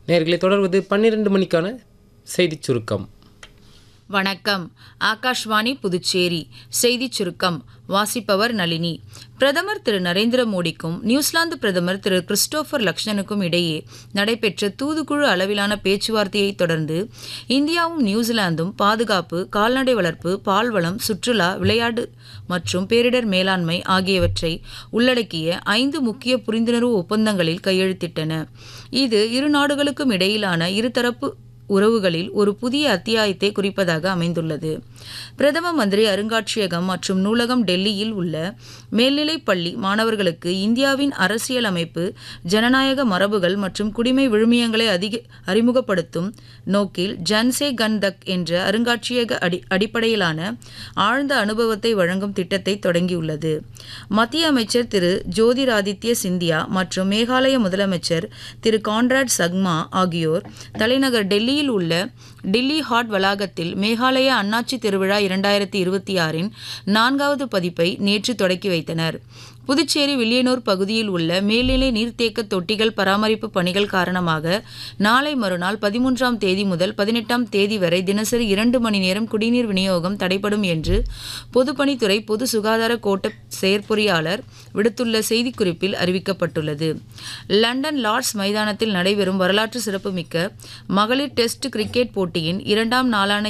நேர்களை தொடர்வது பன்னிரண்டு மணிக்கான செய்திச் சுருக்கம் வணக்கம் ஆகாஷ்வாணி புதுச்சேரி செய்திச் சுருக்கம் வாசிப்பவர் நளினி பிரதமர் திரு நரேந்திர மோடிக்கும் நியூசிலாந்து பிரதமர் திரு கிறிஸ்டோபர் லக்ஷனுக்கும் இடையே நடைபெற்ற தூதுக்குழு அளவிலான பேச்சுவார்த்தையை தொடர்ந்து இந்தியாவும் நியூசிலாந்தும் பாதுகாப்பு கால்நடை வளர்ப்பு பால்வளம் சுற்றுலா விளையாட்டு மற்றும் பேரிடர் மேலாண்மை ஆகியவற்றை உள்ளடக்கிய ஐந்து முக்கிய புரிந்துணர்வு ஒப்பந்தங்களில் கையெழுத்திட்டன இது இரு நாடுகளுக்கும் இடையிலான இருதரப்பு உறவுகளில் ஒரு புதிய அத்தியாயத்தை குறிப்பதாக அமைந்துள்ளது பிரதம மந்திரி அருங்காட்சியகம் மற்றும் நூலகம் டெல்லியில் உள்ள மேல்நிலைப் பள்ளி மாணவர்களுக்கு இந்தியாவின் அரசியலமைப்பு ஜனநாயக மரபுகள் மற்றும் குடிமை விழுமியங்களை அதிக அறிமுகப்படுத்தும் நோக்கில் ஜன்சே கந்தக் என்ற அருங்காட்சியக அடி அடிப்படையிலான ஆழ்ந்த அனுபவத்தை வழங்கும் திட்டத்தை தொடங்கியுள்ளது மத்திய அமைச்சர் திரு ஜோதிராதித்ய சிந்தியா மற்றும் மேகாலய முதலமைச்சர் திரு கான்ராட் சக்மா ஆகியோர் தலைநகர் டெல்லியில் உள்ள டில்லி ஹாட் வளாகத்தில் மேகாலய அண்ணாச்சி திருவிழா இரண்டாயிரத்தி இருபத்தி ஆறின் நான்காவது பதிப்பை நேற்று தொடக்கி வைத்தனர் புதுச்சேரி வில்லியனூர் பகுதியில் உள்ள மேல்நிலை நீர்த்தேக்க தொட்டிகள் பராமரிப்பு பணிகள் காரணமாக நாளை மறுநாள் பதிமூன்றாம் தேதி முதல் பதினெட்டாம் தேதி வரை தினசரி இரண்டு மணி நேரம் குடிநீர் விநியோகம் தடைப்படும் என்று பொதுப்பணித்துறை பொது சுகாதார கோட்ட செயற்பொறியாளர் விடுத்துள்ள செய்திக்குறிப்பில் அறிவிக்கப்பட்டுள்ளது லண்டன் லார்ட்ஸ் மைதானத்தில் நடைபெறும் வரலாற்று சிறப்புமிக்க மகளிர் டெஸ்ட் கிரிக்கெட் போட்டியின் இரண்டாம் நாளான